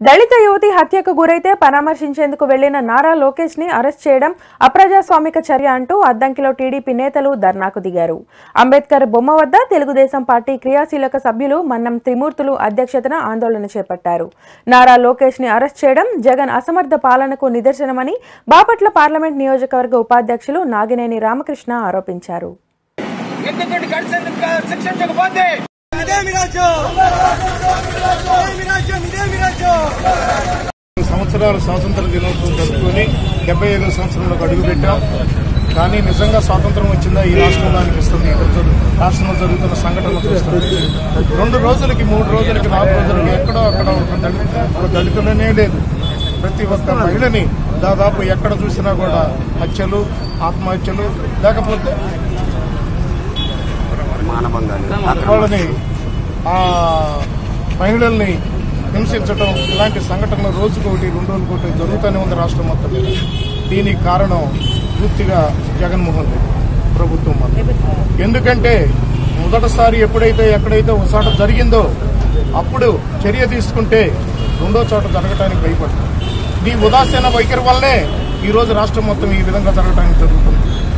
దళిత యువతి హత్యకు గురైతే పరామర్శించేందుకు వెళ్లిన నారా లోకేష్ ని అరెస్ట్ చేయడం అప్రజాస్వామిక చర్య అంటూ అద్దంకిలో టీడీపీ నేతలు ధర్నాకు దిగారు అంబేద్కర్ బొమ్మ వద్ద తెలుగుదేశం పార్టీ క్రియాశీలక సభ్యులు మన్నం త్రిమూర్తులు అధ్యక్షతన ఆందోళన చేపట్టారు నారా లోకేష్ ని అరెస్ట్ చేయడం జగన్ అసమర్థ పాలనకు నిదర్శనమని బాపట్ల పార్లమెంట్ నియోజకవర్గ ఉపాధ్యక్షులు నాగినేని రామకృష్ణ ఆరోపించారు ఎందుకంటే గడిచేందుకు శిక్షించకపోతే ఇదే విరాజ్యం ఇదే విరాజ్యం ఇదే విరాజ్యం సంవత్సరాలు స్వాతంత్ర దినోత్సవం జరుపుకొని డెబ్బై ఐదో సంవత్సరంలోకి అడుగుపెట్టాం కానీ నిజంగా స్వాతంత్రం వచ్చిందా ఈ రాష్ట్రంలో అనిపిస్తుంది ఇక్కడ జరు- రాష్ట్రంలో జరుగుతున్న సంఘటనలు చూస్తుంది రెండు రోజులకి మూడు రోజులకి నాలుగు రోజులకి ఎక్కడో అక్కడ ఒక దళిత ఒక దళితులనే లేదు ప్రతి ఒక్క మహిళని దాదాపు ఎక్కడ చూసినా కూడా హత్యలు ఆత్మహత్యలు లేకపోతే వాళ్ళని ఆ మహిళల్ని హింసించడం ఇలాంటి సంఘటనలు రోజుకోటి రెండు రోజులకోటి జరుగుతూనే ఉంది రాష్ట్రం మొత్తం మీద దీనికి కారణం పూర్తిగా జగన్మోహన్ రెడ్డి ప్రభుత్వం వల్ల. ఎందుకంటే మొదటిసారి ఎప్పుడైతే ఎక్కడైతే ఒక చోట జరిగిందో అప్పుడు చర్య తీసుకుంటే రెండో చోట జరగటానికి భయపడుతుంది ఈ ఉదాసీన వైఖరి వల్లే ఈ రోజు రాష్ట్రం మొత్తం ఈ విధంగా జరగటానికి జరుగుతుంది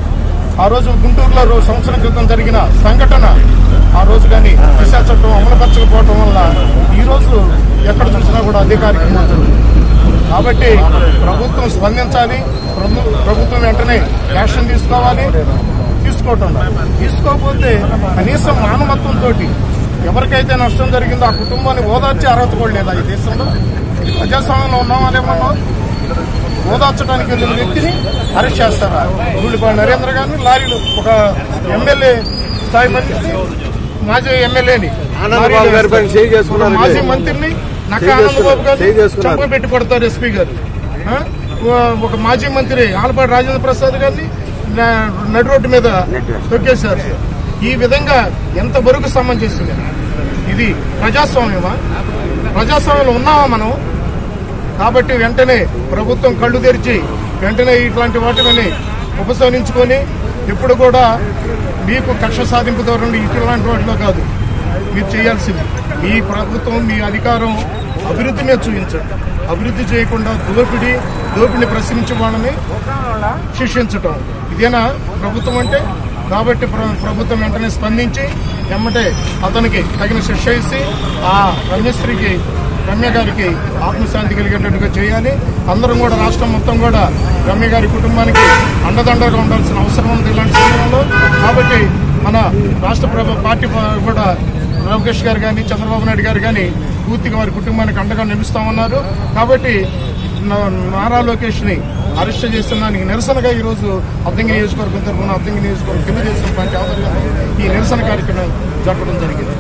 ఆ రోజు గుంటూరులో రోజు సంవత్సరం క్రితం జరిగిన సంఘటన ఆ రోజు కానీ దిశ చట్టం అమలుపరచకపోవటం వల్ల ఈ రోజు ఎక్కడ చూసినా కూడా అదే కార్యక్రమం జరుగుతుంది కాబట్టి ప్రభుత్వం స్పందించాలి ప్రభు- ప్రభుత్వం వెంటనే యాక్షన్ తీసుకోవాలి తీసుకోవటం తీసుకోకపోతే కనీసం మానవత్వంతో ఎవరికైతే నష్టం జరిగిందో ఆ కుటుంబాన్ని ఓదార్చే అర్హత కూడా లేదా ఈ దేశంలో ఇది ప్రజాస్వామ్యంలో ఉన్నామా లేమన్నా ఓదార్చడానికి వెళ్ళిన వ్యక్తిని అరెస్ట్ చేస్తారా ఊళ్ళిపాడు నరేంద్ర గారిని లారీలు ఒక ఎమ్మెల్యే స్థాయి మంత్రి మాజీ ఎమ్మెల్యేని ఆనందబాబు గారి పైన చేయి చేసుకున్నారు. ఒక మాజీ మంత్రిని నక్క చేయి ఆనందబాబు చేసుకున్నారు. చేయి గారిని చేసుకున్నారు. చంప పెట్టి కొడతారు ఎస్పీ గారు ఆ? ఒక మాజీ మంత్రి ఆలపాటి రాజేంద్ర ప్రసాద్ గారిని న- నడి రోడ్డు మీద తొక్కేశారు ఈ విధంగా ఎంత వరకు సమంజస్తుంది ఇది ప్రజాస్వామ్యమా ప్రజాస్వామ్యంలో ఉన్నామా మనం కాబట్టి వెంటనే ప్రభుత్వం కళ్ళు తెరిచి వెంటనే ఇట్లాంటి వాటిని ఉపసంహరించుకొని ఇప్పుడు కూడా మీకు కక్ష సాధింపు ధోరణి ఇట్లాంటి వాటిలో కాదు మీరు చేయాల్సింది మీ ప్రభుత్వం మీ అధికారం అభివృద్ధి మీద చూపించండి అభివృద్ధి చేయకుండా దోపిడీ దోపిడిని ప్రశ్నించే వాళ్ళని శిక్షించటం ఇదేనా ప్రభుత్వం అంటే కాబట్టి ప్ర- ప్రభుత్వం వెంటనే స్పందించి ఎమ్మటే అతనికి తగిన శిక్ష ఇచ్చి ఆ రమ్యశ్రీకి రమ్య గారికి ఆత్మశాంతి కలిగేటట్టుగా చేయాలి అందరం కూడా రాష్ట్రం మొత్తం కూడా రమ్య గారి కుటుంబానికి అండదండగా ఉండాల్సిన అవసరం ఉంది ఇలాంటి సమయంలో కాబట్టి మన రాష్ట్ర ప్రభు పార్టీ ప- కూడా లోకేష్ గారు కానీ చంద్రబాబు నాయుడు గారు కానీ పూర్తిగా వారి కుటుంబానికి అండగా నిలుస్తామన్నారు కాబట్టి నా- నారా లోకేష్ ని అరెస్ట్ చేసిన దానికి నిరసనగా ఈ రోజు అద్దంకి నియోజకవర్గం తరఫున అద్దంకి నియోజకవర్గం తెలుగుదేశం పార్టీ ఆధ్వర్యంలో ఈ నిరసన కార్యక్రమం జరపడం జరిగింది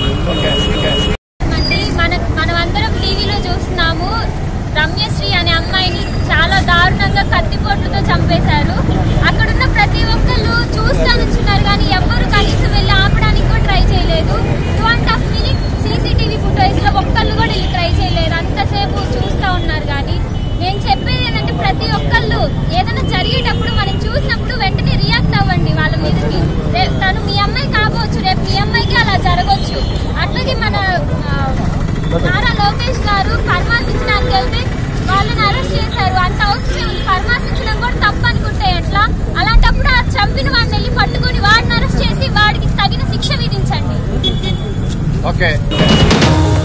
అంటే మన మనమందరం టీవీలో చూస్తున్నాము రమ్యశ్రీ అనే అమ్మాయిని చాలా దారుణంగా కత్తిపోట్లతో చంపేశారు అక్కడున్న ప్రతి ఒక్కళ్ళు చూస్తా నుంచున్నారు కానీ ఎవ్వరు కనీసం వెళ్ళి ఆపడానికి కూడా ట్రై చేయలేదు two and half minute CCTV footage లో ఒక్కళ్ళు కూడా వెళ్ళి ట్రై చేయలేదు అంతసేపు చూస్తా ఉన్నారు కానీ నేను చెప్పేది ఏంటంటే ప్రతి ఒక్కళ్ళు ఏదైనా జరిగేటప్పుడు మనం చూసినప్పుడు వెంటనే రియాక్ట్ అవ్వండి వాళ్ళ మీదకి రే- తను మీ అమ్మాయి కాబోచ్చు రేపు మీ అమ్మాయికి అలా జరగవచ్చు అట్లాగే మన ఆ, నారా లోకేష్ గారు పరామర్శించడానికి వెళ్తే వాళ్ళని అరెస్ట్ చేశారు అంత అవసరం ఉంది పరామర్శించడం కూడా తప్పు అనుకుంటే ఎట్లా అలాంటప్పుడు ఆ చంపిన వాడిని వెళ్ళి పట్టుకొని వాడిని అరెస్ట్ చేసి వాడికి తగిన శిక్ష విధించండి ఓకే